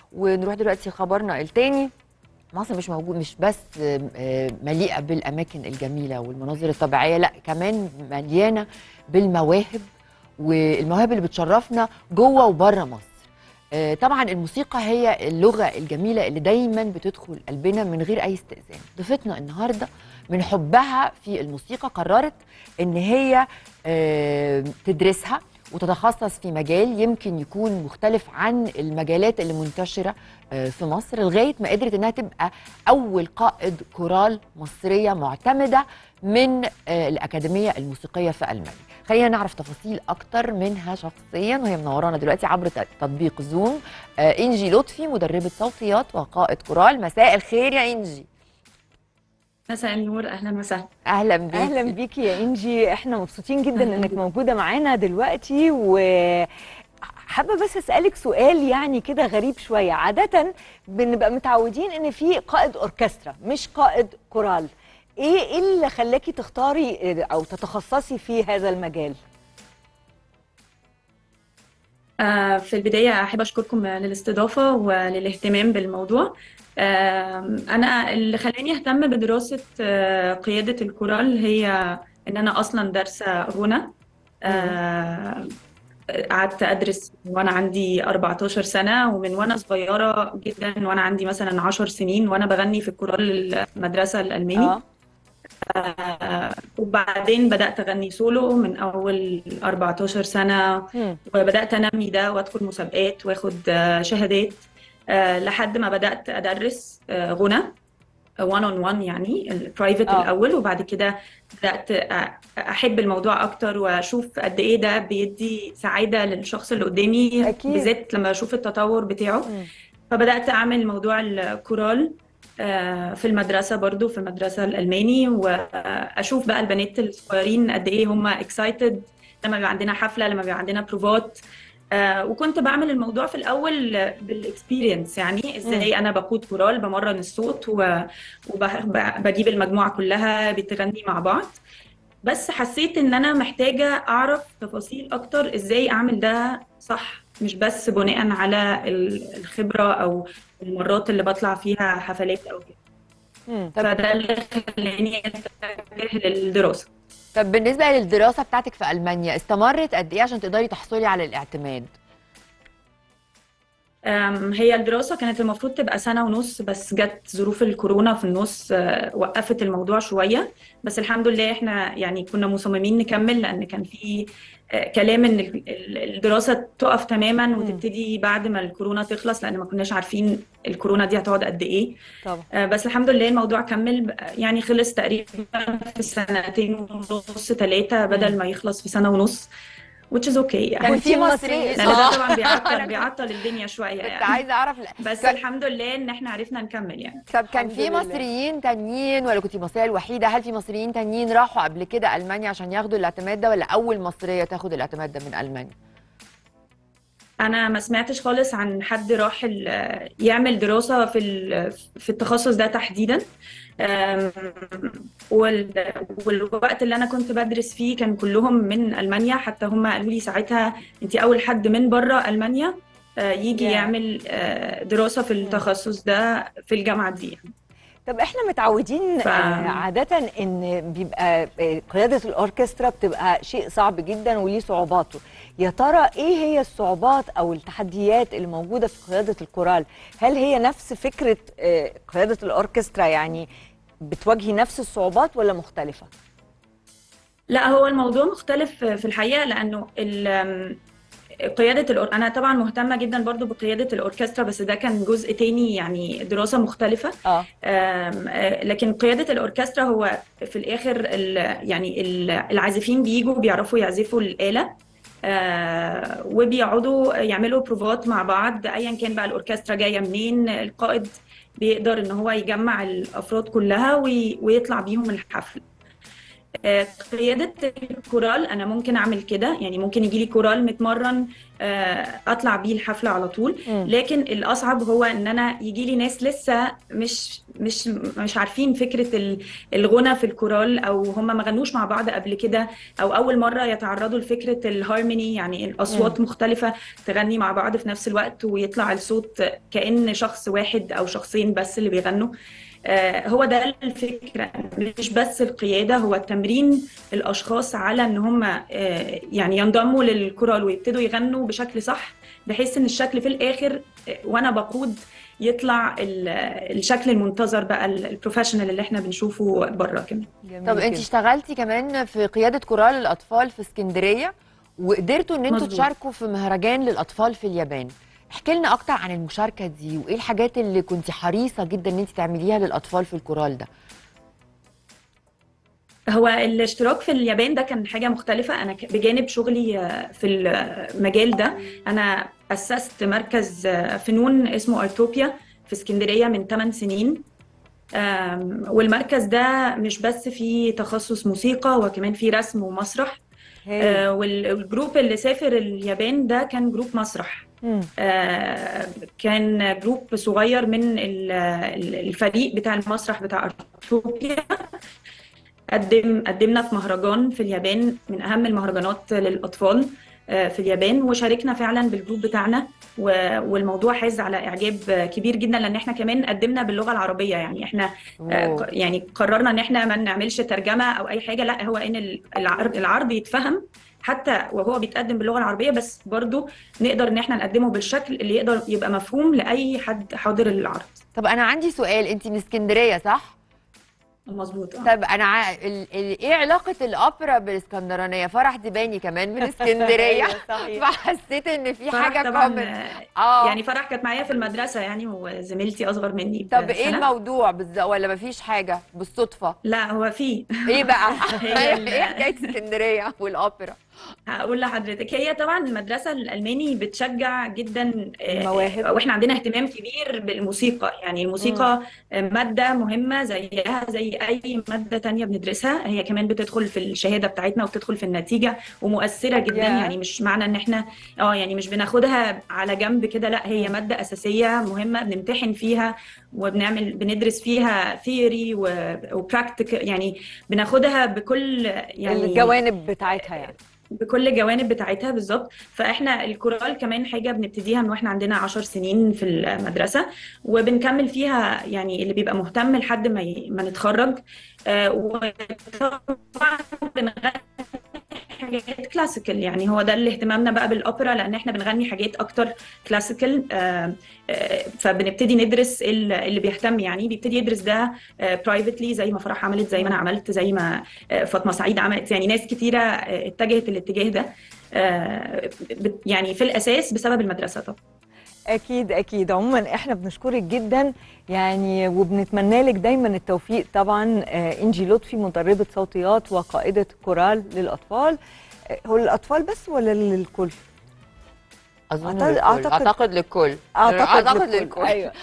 ونروح دلوقتي خبرنا التاني مصر مش موجود مش بس آه، مليئه بالاماكن الجميله والمناظر الطبيعيه لا كمان مليانه بالمواهب والمواهب اللي بتشرفنا جوه وبره مصر آه، طبعا الموسيقى هي اللغه الجميله اللي دايما بتدخل قلبنا من غير اي استئذان ضيفتنا النهارده من حبها في الموسيقى قررت ان هي آه، تدرسها وتتخصص في مجال يمكن يكون مختلف عن المجالات اللي منتشره آه، في مصر لغايه ما قدرت انها تبقى اول قائد كورال مصريه معتمده من آه، الاكاديميه الموسيقيه في المانيا خلينا نعرف تفاصيل اكتر منها شخصيا وهي منورانا دلوقتي عبر ت- تطبيق زوم آه، انجي لطفي مدربه صوتيات وقائد كورال مساء الخير يا انجي مساء النور اهلا وسهلا اهلا بيك اهلا بيكي يا انجي احنا مبسوطين جدا أهلاً انك بيك. موجوده معانا دلوقتي و حابه بس اسالك سؤال يعني كده غريب شويه عاده بنبقى متعودين ان في قائد اوركسترا مش قائد كورال ايه إيه اللي خلاكي تختاري او تتخصصي في هذا المجال آه، في البداية أحب أشكركم للاستضافة وللاهتمام بالموضوع آه، أنا اللي خلاني أهتم بدراسة آه، قيادة الكورال هي إن أنا أصلا دارسة غنى آه، قعدت أدرس من وأنا عندي 14 سنة ومن وأنا صغيرة جدا وأنا عندي مثلا 10 سنين وأنا بغني في الكورال المدرسة الألماني اه آه، وبعدين بدأت أغني سولو من أول 14 سنة مم. وبدأت أنمي ده وأدخل مسابقات وآخد آه، شهادات آه، لحد ما بدأت أدرس آه، غنى وان اون وان يعني البرايفت آه. الأول وبعد كده بدأت أ- أحب الموضوع أكتر وأشوف قد إيه ده بيدي سعادة للشخص اللي قدامي أكيد. بالذات لما أشوف التطور بتاعه مم. فبدأت أعمل موضوع الكورال آه، في المدرسة برضو في المدرسة الألماني وأشوف بقى البنات الصغيرين قد إيه هم اكسايتد لما بيبقى عندنا حفلة لما بيبقى عندنا بروفات آه، وكنت بعمل الموضوع في الأول بالاكسبيرينس يعني إزاي أنا بقود كورال بمرن الصوت وبجيب المجموعة كلها بتغني مع بعض بس حسيت ان انا محتاجة اعرف تفاصيل اكتر ازاي اعمل ده صح مش بس بناء على ال- الخبرة او المرات اللي بطلع فيها حفلات او كده مم. فده اللي خلاني اتجه للدراسة طب بالنسبه للدراسه بتاعتك في المانيا استمرت قد ايه عشان تقدري تحصلي على الاعتماد أم، هي الدراسة كانت المفروض تبقى سنة ونص بس جت ظروف الكورونا في النص آه، وقفت الموضوع شوية بس الحمد لله احنا يعني كنا مصممين نكمل لأن كان في آه، كلام ان ال- ال- الدراسة تقف تماما وتبتدي بعد ما الكورونا تخلص لأن ما كناش عارفين الكورونا دي هتقعد قد ايه طبعا آه، بس الحمد لله الموضوع كمل يعني خلص تقريبا في سنتين ونص ثلاثة بدل ما يخلص في سنة ونص which is okay يعني كان في كنتي مصريين مصرية. لأن ده طبعا أنا بيعطل كنت- بيعطل الدنيا شوية كنت يعني عايزه اعرف بس كان- الحمد لله ان احنا عرفنا نكمل يعني طب كان الحمد في لله. مصريين تانيين ولا كنتي المصريه الوحيده هل في مصريين تانيين راحوا قبل كده المانيا عشان ياخدوا الاعتماد ده ولا اول مصريه تاخد الاعتماد ده من المانيا انا ما سمعتش خالص عن حد راح ال- يعمل دراسة في ال- في التخصص ده تحديدا أم، وال- والوقت اللي انا كنت بدرس فيه كان كلهم من المانيا حتى هم قالوا لي ساعتها انت اول حد من بره المانيا آه، يجي Yeah. يعمل آه، دراسة في التخصص ده في الجامعة دي يعني. طب احنا متعودين ف- آه، عادة ان بيبقى آه، قيادة الاوركسترا بتبقى شيء صعب جدا وليه صعوباته يا ترى ايه هي الصعوبات او التحديات اللي موجودة في قيادة الكورال هل هي نفس فكرة آه، قيادة الاوركسترا يعني بتواجهي نفس الصعوبات ولا مختلفة؟ لا هو الموضوع مختلف في الحقيقة لأنه ال- قيادة الأور... أنا طبعا مهتمة جدا برضو بقيادة الأوركسترا بس ده كان جزء تاني يعني دراسة مختلفة اه أم، آه، لكن قيادة الأوركسترا هو في الآخر ال... يعني ال- العازفين بيجوا بيعرفوا يعزفوا الآلة آه، وبيقعدوا يعملوا بروفات مع بعض أيا كان بقى الأوركسترا جاية منين القائد بيقدر إن هو يجمع الأفراد كلها وي... ويطلع بيهم الحفل آه، قيادة الكورال أنا ممكن أعمل كده يعني ممكن يجي لي كورال متمرن آه، أطلع بيه الحفلة على طول مم. لكن الأصعب هو إن أنا يجي لي ناس لسه مش مش مش عارفين فكرة ال- الغنى في الكورال أو هم ما غنوش مع بعض قبل كده أو أول مرة يتعرضوا لفكرة الهارموني يعني الأصوات مختلفة تغني مع بعض في نفس الوقت ويطلع الصوت كأن شخص واحد أو شخصين بس اللي بيغنوا آه، هو ده الفكرة مش بس القيادة هو تمرين الأشخاص على إن هم آه، يعني ينضموا للكورال ويبتدوا يغنوا بشكل صح بحيث إن الشكل في الآخر آه، وأنا بقود يطلع ال- الشكل المنتظر بقى ال- البروفيشنال اللي احنا بنشوفه بره كمان جميل طب انت جداً. اشتغلتي كمان في قياده كورال الاطفال في اسكندريه وقدرتوا ان انتوا مظبوط. تشاركوا في مهرجان للاطفال في اليابان احكي لنا اكتر عن المشاركه دي وايه الحاجات اللي كنت حريصه جدا ان انت تعمليها للاطفال في الكورال ده هو الاشتراك في اليابان ده كان حاجة مختلفة أنا ك- بجانب شغلي آه، في المجال ده أنا أسست مركز آه، فنون اسمه أرتوبيا في اسكندرية من 8 سنين آم، والمركز ده مش بس فيه تخصص موسيقى وكمان فيه رسم ومسرح هايل. آه، والجروب اللي سافر اليابان ده كان جروب مسرح مم. آه، كان جروب صغير من ال- ال- الفريق بتاع المسرح بتاع أرتوبيا قدم قدمنا في مهرجان في اليابان من أهم المهرجانات للأطفال آه، في اليابان وشاركنا فعلا بالجروب بتاعنا و- والموضوع حاز على إعجاب كبير جدا لأن احنا كمان قدمنا باللغة العربية يعني احنا آه، أوه. ق- يعني قررنا ان احنا ما نعملش ترجمه او اي حاجه لا هو ان ال- العرض العرض يتفهم حتى وهو بيتقدم باللغه العربيه بس برضو نقدر ان احنا نقدمه بالشكل اللي يقدر يبقى مفهوم لاي حد حاضر العرض طب انا عندي سؤال انت من اسكندريه صح مظبوط آه. طب انا ع... ال... ال... ايه علاقه الاوبرا بالاسكندرانيه فرح دباني كمان من اسكندريه أيوة، صحيح. فحسيت ان في فرح حاجه طبعا كومن آه، اه يعني فرح كانت معايا في المدرسه يعني وزميلتي اصغر مني طب ايه بسنة. الموضوع بالظبط ولا مفيش حاجه بالصدفه لا هو في ايه بقى هي ال- ايه حكايه اسكندريه والاوبرا هقول لحضرتك هي طبعا المدرسة الألماني بتشجع جدا آه، المواهب. واحنا عندنا اهتمام كبير بالموسيقى يعني الموسيقى آه، مادة مهمة زيها زي أي مادة تانية بندرسها هي كمان بتدخل في الشهادة بتاعتنا وبتدخل في النتيجة ومؤثرة جدا Yeah. يعني مش معنى ان احنا اه يعني مش بناخدها على جنب كده لا هي مادة أساسية مهمة بنمتحن فيها وبنعمل بندرس فيها ثيوري وبراكتيك يعني بناخدها بكل يعني الجوانب بتاعتها يعني بكل الجوانب بتاعتها بالظبط فاحنا الكورال كمان حاجه بنبتديها من واحنا عندنا عشر سنين في المدرسه وبنكمل فيها يعني اللي بيبقى مهتم لحد ما ي... ما نتخرج آه وطبعا بنغني حاجات كلاسيكال يعني هو ده اللي اهتمامنا بقى بالاوبرا لان احنا بنغني حاجات اكتر كلاسيكال آه آه فبنبتدي ندرس ال- اللي بيهتم يعني بيبتدي يدرس ده برايفتلي زي ما فرح عملت زي ما انا عملت زي ما آه، فاطمه سعيد عملت يعني ناس كتيره آه، اتجهت الاتجاه ده آه، بت- يعني في الاساس بسبب المدرسه طبعا اكيد اكيد عموما احنا بنشكرك جدا يعني وبنتمنى لك دايما التوفيق طبعا آه، انجي لطفي مدربه صوتيات وقائده كورال للاطفال آه، هو للاطفال بس ولا للكل اظن أعتقد- للكل. أعتقد- اعتقد للكل اعتقد, اعتقد للكل ايوه